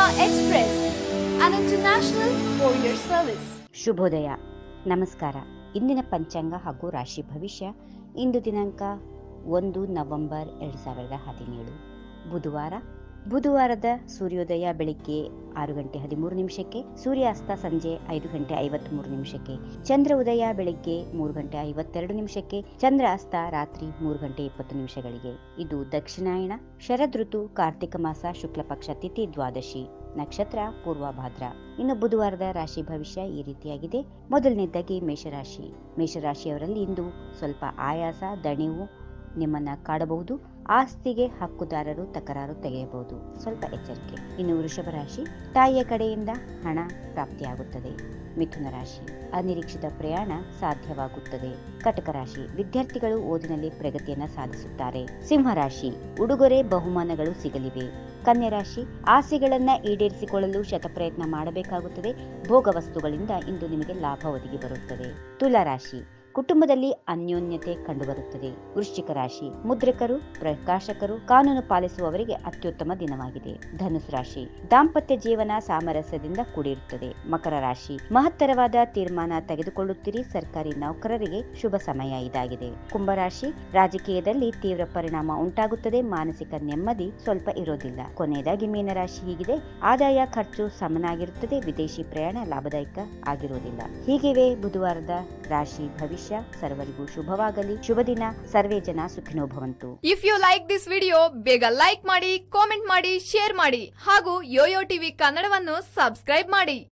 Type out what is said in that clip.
Express, an international courier service. ಶುಭೋದಯ ನಮಸ್ಕಾರ ಇಂದಿನ ಪಂಚಾಂಗ ಹಾಗೂ ರಾಶಿ ಭವಿಷ್ಯ ಇಂದು ದಿನಾಂಕ ಒಂದು ನವೆಂಬರ್ ಎರಡು ಸಾವಿರದ ಹದಿನೇಳು ಬುಧವಾರ ಬುಧವಾರದ ಸೂರ್ಯೋದಯ ಬೆಳಿಗ್ಗೆ ಆರು ಗಂಟೆ ಹದಿಮೂರು ನಿಮಿಷಕ್ಕೆ ಸೂರ್ಯಾಸ್ತ ಸಂಜೆ ಐದು ಗಂಟೆ ಐವತ್ಮೂರು ನಿಮಿಷಕ್ಕೆ ಚಂದ್ರ ಉದಯ ಬೆಳಿಗ್ಗೆ ಮೂರು ಗಂಟೆ ಐವತ್ತೆರಡು ನಿಮಿಷಕ್ಕೆ ಚಂದ್ರ ಅಸ್ತ ರಾತ್ರಿ ಮೂರು ಗಂಟೆ ಇಪ್ಪತ್ತು ನಿಮಿಷಗಳಿಗೆ ಇದು ದಕ್ಷಿಣಾಯಣ ಶರದ್ ಋತು ಕಾರ್ತಿಕ ಮಾಸ ಶುಕ್ಲ ಪಕ್ಷ ತಿಥಿ ದ್ವಾದಶಿ ನಕ್ಷತ್ರ ಪೂರ್ವಭಾದ್ರ ಇನ್ನು ಬುಧವಾರದ ರಾಶಿ ಭವಿಷ್ಯ ಈ ರೀತಿಯಾಗಿದೆ ಮೊದಲನೇದಾಗಿ ಮೇಷರಾಶಿ ಮೇಷರಾಶಿಯವರಲ್ಲಿ ಇಂದು ಸ್ವಲ್ಪ ಆಯಾಸ ದಣಿವು ನಿಮ್ಮನ್ನ ಕಾಡಬಹುದು ಆಸ್ತಿಗೆ ಹಕ್ಕುದಾರರು ತಕರಾರು ತೆಗೆಯಬಹುದು ಸ್ವಲ್ಪ ಎಚ್ಚರಿಕೆ ಇನ್ನು ವೃಷಭ ರಾಶಿ ತಾಯಿಯ ಕಡೆಯಿಂದ ಹಣ ಪ್ರಾಪ್ತಿಯಾಗುತ್ತದೆ ಮಿಥುನ ರಾಶಿ ಅನಿರೀಕ್ಷಿತ ಪ್ರಯಾಣ ಸಾಧ್ಯವಾಗುತ್ತದೆ ಕಟಕ ರಾಶಿ ವಿದ್ಯಾರ್ಥಿಗಳು ಓದಿನಲ್ಲಿ ಪ್ರಗತಿಯನ್ನ ಸಾಧಿಸುತ್ತಾರೆ ಸಿಂಹ ರಾಶಿ ಉಡುಗೊರೆ ಬಹುಮಾನಗಳು ಸಿಗಲಿವೆ ಕನ್ಯಾ ರಾಶಿ ಆಸೆಗಳನ್ನ ಈಡೇರಿಸಿಕೊಳ್ಳಲು ಶತಪ್ರಯತ್ನ ಮಾಡಬೇಕಾಗುತ್ತದೆ ಭೋಗ ವಸ್ತುಗಳಿಂದ ಇಂದು ನಿಮಗೆ ಲಾಭ ಒದಗಿ ಬರುತ್ತದೆ ತುಲಾ ರಾಶಿ ಕುಟುಂಬದಲ್ಲಿ ಅನ್ಯೋನ್ಯತೆ ಕಂಡುಬರುತ್ತದೆ ವೃಶ್ಚಿಕ ರಾಶಿ ಮುದ್ರಕರು ಪ್ರಕಾಶಕರು ಕಾನೂನು ಪಾಲಿಸುವವರಿಗೆ ಅತ್ಯುತ್ತಮ ದಿನವಾಗಿದೆ ಧನುಸು ರಾಶಿ ದಾಂಪತ್ಯ ಜೀವನ ಸಾಮರಸ್ಯದಿಂದ ಕೂಡಿರುತ್ತದೆ ಮಕರ ರಾಶಿ ಮಹತ್ತರವಾದ ತೀರ್ಮಾನ ತೆಗೆದುಕೊಳ್ಳುತ್ತೀರಿ ಸರ್ಕಾರಿ ನೌಕರರಿಗೆ ಶುಭ ಸಮಯ ಇದಾಗಿದೆ ಕುಂಭರಾಶಿ ರಾಜಕೀಯದಲ್ಲಿ ತೀವ್ರ ಪರಿಣಾಮ ಉಂಟಾಗುತ್ತದೆ ಮಾನಸಿಕ ನೆಮ್ಮದಿ ಸ್ವಲ್ಪ ಇರೋದಿಲ್ಲ ಕೊನೆಯದಾಗಿ ಮೀನರಾಶಿ ಹೀಗಿದೆ ಆದಾಯ ಖರ್ಚು ಸಮನಾಗಿರುತ್ತದೆ ವಿದೇಶಿ ಪ್ರಯಾಣ ಲಾಭದಾಯಕ ಆಗಿರುವುದಿಲ್ಲ ಹೀಗಿವೆ ಬುಧವಾರದ ರಾಶಿ ಭವಿಷ್ಯ ಸರ್ವರಿಗೂ ಶುಭವಾಗಲಿ ಶುಭ ದಿನ ಸರ್ವೇ ಜನ ಸುಖಿನೋ ಭವಂತು if you like this video ಬೇಗ ಲೈಕ್ ಮಾಡಿ ಕಾಮೆಂಟ್ ಮಾಡಿ ಶೇರ್ ಮಾಡಿ ಹಾಗೂ ಯೋಯೋ ಟಿವಿ ಕನ್ನಡವನ್ನು ಸಬ್ಸ್ಕ್ರೈಬ್ ಮಾಡಿ